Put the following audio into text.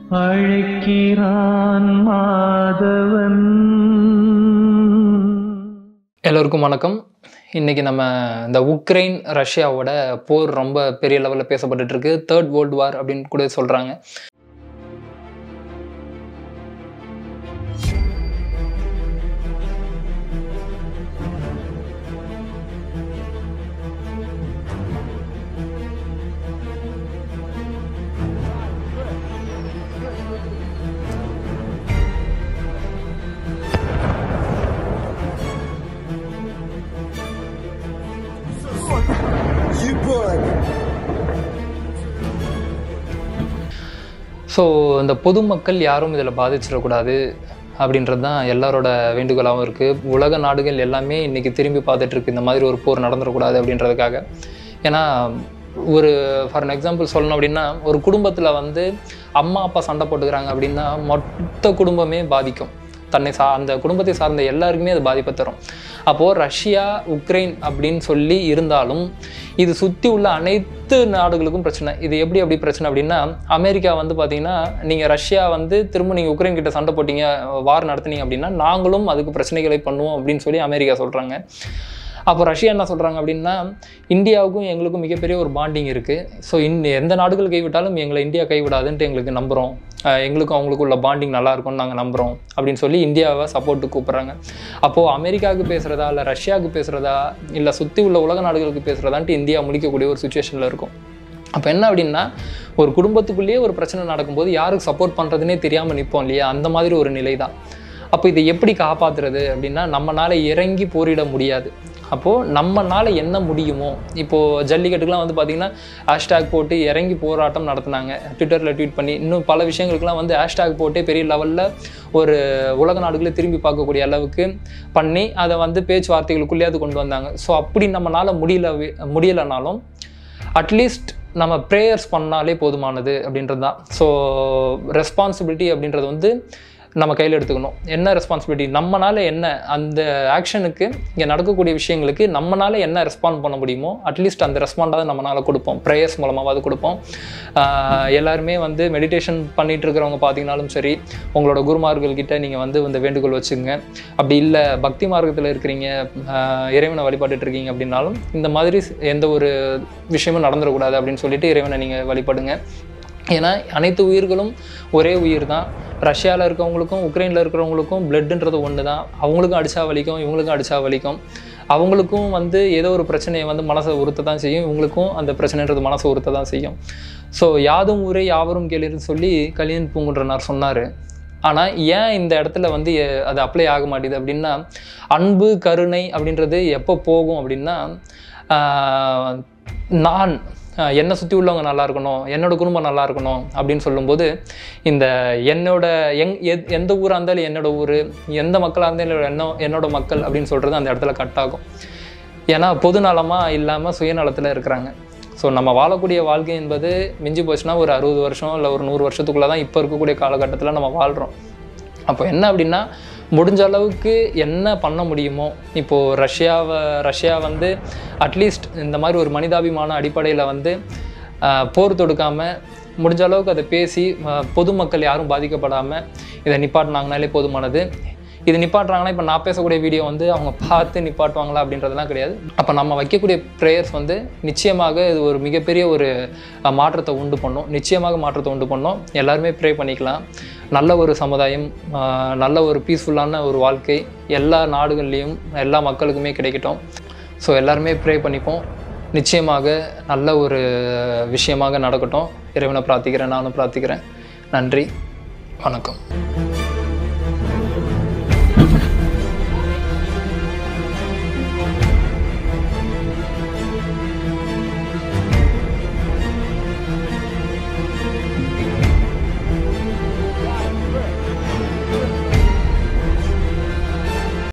அழைக்கிறான் மாதவன் எல்லோருக்கும் வணக்கம் இன்றைக்கி நம்ம இந்த உக்ரைன் ரஷ்யாவோட போர் ரொம்ப பெரிய லெவலில் பேசப்பட்டுட்டு இருக்கு தேர்ட் வேர்ல்டு வார் அப்படின்னு கூட சொல்கிறாங்க ஸோ இந்த பொதுமக்கள் யாரும் இதில் பாதிச்சிடக்கூடாது அப்படின்றது தான் எல்லாரோட வேண்டுகோளாகவும் இருக்குது உலக நாடுகள் எல்லாமே இன்றைக்கி திரும்பி பார்த்துட்டு இருக்கு இந்த மாதிரி ஒரு போர் நடந்துடக்கூடாது அப்படின்றதுக்காக ஏன்னா ஒரு ஃபார் an எக்ஸாம்பிள் சொல்லணும் அப்படின்னா ஒரு குடும்பத்தில் வந்து அம்மா அப்பா சண்டை போட்டுக்கிறாங்க அப்படின்னா மொத்த குடும்பமே பாதிக்கும் தன்னை சா அந்த குடும்பத்தை சார்ந்த எல்லாருக்குமே அது பாதிப்பை தரும் அப்போது ரஷ்யா உக்ரைன் அப்படின்னு சொல்லி இருந்தாலும் இது சுற்றி உள்ள அனைத்து நாடுகளுக்கும் பிரச்சனை இது எப்படி அப்படி பிரச்சனை அப்படின்னா அமெரிக்கா வந்து பார்த்தீங்கன்னா நீங்கள் ரஷ்யா வந்து திரும்ப நீங்கள் உக்ரைன் கிட்ட சண்டை போட்டீங்க வார் நடத்துனீங்க அப்படின்னா நாங்களும் அதுக்கு பிரச்சனைகளை பண்ணுவோம் அப்படின்னு சொல்லி அமெரிக்கா சொல்கிறாங்க அப்போ ரஷ்யா என்ன சொல்கிறாங்க அப்படின்னா இந்தியாவுக்கும் எங்களுக்கும் மிகப்பெரிய ஒரு பாண்டிங் இருக்குது ஸோ இன் எந்த நாடுகள் கைவிட்டாலும் எங்களை இந்தியா கைவிடாதுன்ட்டு எங்களுக்கு நம்புகிறோம் அஹ் எங்களுக்கும் அவங்களுக்கும் உள்ள பாண்டிங் நல்லா இருக்கும்னு நாங்கள் நம்புகிறோம் அப்படின்னு சொல்லி இந்தியாவை சப்போர்ட்டு கூப்பிட்றாங்க அப்போது அமெரிக்காவுக்கு பேசுகிறதா இல்லை ரஷ்யாவுக்கு பேசுகிறதா இல்லை சுற்றி உள்ள உலக நாடுகளுக்கு பேசுகிறதான்ட்டு இந்தியா முடிக்கக்கூடிய ஒரு சுச்சுவேஷனில் இருக்கும் அப்போ என்ன அப்படின்னா ஒரு குடும்பத்துக்குள்ளேயே ஒரு பிரச்சனை நடக்கும்போது யாருக்கு சப்போர்ட் பண்ணுறதுனே தெரியாமல் நிற்போம் இல்லையா அந்த மாதிரி ஒரு நிலை தான் அப்போ இதை எப்படி காப்பாற்றுறது அப்படின்னா நம்மனால இறங்கி போரிட முடியாது அப்போது நம்மனால என்ன முடியுமோ இப்போது ஜல்லிக்கட்டுக்கெலாம் வந்து பார்த்திங்கன்னா ஹேஷ்டேக் போட்டு இறங்கி போராட்டம் நடத்துனாங்க ட்விட்டரில் ட்வீட் பண்ணி இன்னும் பல விஷயங்களுக்கெல்லாம் வந்து ஹேஷ்டேக் போட்டு பெரிய லெவலில் ஒரு உலக நாடுகளை திரும்பி பார்க்கக்கூடிய அளவுக்கு பண்ணி அதை வந்து பேச்சுவார்த்தைகளுக்குள்ளேயாவது கொண்டு வந்தாங்க ஸோ அப்படி நம்மளால் முடியல முடியலைனாலும் அட்லீஸ்ட் நம்ம ப்ரேயர்ஸ் பண்ணாலே போதுமானது அப்படின்றது தான் ஸோ ரெஸ்பான்சிபிலிட்டி அப்படின்றது வந்து நம்ம கையில் எடுத்துக்கணும் என்ன ரெஸ்பான்சிபிலிட்டி நம்மனால என்ன அந்த ஆக்ஷனுக்கு இங்கே நடக்கக்கூடிய விஷயங்களுக்கு நம்மனால என்ன ரெஸ்பாண்ட் பண்ண முடியுமோ அட்லீஸ்ட் அந்த ரெஸ்பாண்டாவது நம்மளால் கொடுப்போம் ப்ரேயர்ஸ் மூலமாவது கொடுப்போம் ஆஹ் எல்லாருமே வந்து மெடிடேஷன் பண்ணிட்டு இருக்கிறவங்க பார்த்தீங்கனாலும் சரி உங்களோட குருமார்கள் கிட்ட நீங்கள் வந்து இந்த வேண்டுகோள் வச்சுங்க அப்படி இல்லை பக்தி மார்க்கத்தில் இருக்கிறீங்க ஆஹ் இறைவனை வழிபட்டுட்டு இருக்கீங்க அப்படின்னாலும் இந்த மாதிரி எந்த ஒரு விஷயமும் நடந்துடக்கூடாது அப்படின்னு சொல்லிட்டு இறைவனை நீங்கள் வழிபடுங்க ஏன்னா அனைத்து உயிர்களும் ஒரே உயிர் தான் ரஷ்யாவில் இருக்கவங்களுக்கும் உக்ரைனில் இருக்கிறவங்களுக்கும் பிளட்டுன்றது ஒன்று தான் அவங்களுக்கும் அடிச்சா வலிக்கும் இவங்களுக்கும் அடிச்சா வலிக்கும் அவங்களுக்கும் வந்து ஏதோ ஒரு பிரச்சனையை வந்து மனசை உறுத்த தான் செய்யும் இவங்களுக்கும் அந்த பிரச்சனைன்றது மனசை உறுத்த தான் செய்யும் ஸோ யாதும் ஊரே யாவரும் கேளுன்னு சொல்லி கலியன் பூங்குன்றனார் சொன்னார் ஆனால் ஏன் இந்த இடத்துல வந்து எ- அது அப்ளை ஆக மாட்டேது அப்படின்னா அன்பு கருணை அப்படின்றது எப்போ போகும் அப்படின்னா ஆஹ், நான் ஆஹ், என்னை சுற்றி உள்ளவங்க நல்லா இருக்கணும் என்னோட குடும்பம் நல்லா இருக்கணும் அப்படின்னு சொல்லும்போது இந்த என்னோட எங் எத்- எந்த ஊராக இருந்தாலும் என்னோட ஊர் எந்த மக்களாக இருந்தாலும் என்ன என்னோட மக்கள் அப்படின்னு சொல்கிறது அந்த இடத்துல கட் ஆகும் ஏன்னா பொது நலமாக இல்லாமல் சுயநலத்தில் இருக்கிறாங்க ஸோ நம்ம வாழக்கூடிய வாழ்க்கை என்பது மிஞ்சி போச்சுன்னா ஒரு அறுபது வருஷம் இல்லை ஒரு நூறு வருஷத்துக்குள்ளே தான் இப்போ இருக்கக்கூடிய காலகட்டத்தில் நம்ம வாழ்கிறோம் அப்போ என்ன அப்படின்னா முடிஞ்ச அளவுக்கு என்ன பண்ண முடியுமோ இப்போது ரஷ்யாவை ரஷ்யா வந்து அட்லீஸ்ட் இந்த மாதிரி ஒரு மனிதாபிமான அடிப்படையில் வந்து ஆஹ், போர் தொடுக்காமல் முடிஞ்ச அளவுக்கு அதை பேசி ஆஹ், பொதுமக்கள் யாரும் பாதிக்கப்படாமல் இதை நிப்பாட்டினாங்கனாலே போதுமானது இது நிப்பாட்டுறாங்கன்னா இப்போ நான் பேசக்கூடிய வீடியோ வந்து அவங்க பார்த்து நிப்பாட்டுவாங்களா அப்படின்றதெல்லாம் கிடையாது அப்போ நம்ம வைக்கக்கூடிய ப்ரேயர்ஸ் வந்து நிச்சயமாக இது ஒரு மிகப்பெரிய ஒரு அஹ், மாற்றத்தை உண்டு பண்ணும் நிச்சயமாக மாற்றத்தை உண்டு பண்ணும் எல்லாருமே ப்ரே பண்ணிக்கலாம் நல்ல ஒரு சமுதாயம் அஹ், நல்ல ஒரு பீஸ்ஃபுல்லான ஒரு வாழ்க்கை எல்லா நாடுகள்லேயும் எல்லா மக்களுக்குமே கிடைக்கட்டும் ஸோ எல்லாருமே ப்ரே பண்ணிப்போம் நிச்சயமாக நல்ல ஒரு விஷயமாக நடக்கட்டும் இறைவனை பிரார்த்திக்கிறேன் நானும் பிரார்த்திக்கிறேன் நன்றி வணக்கம்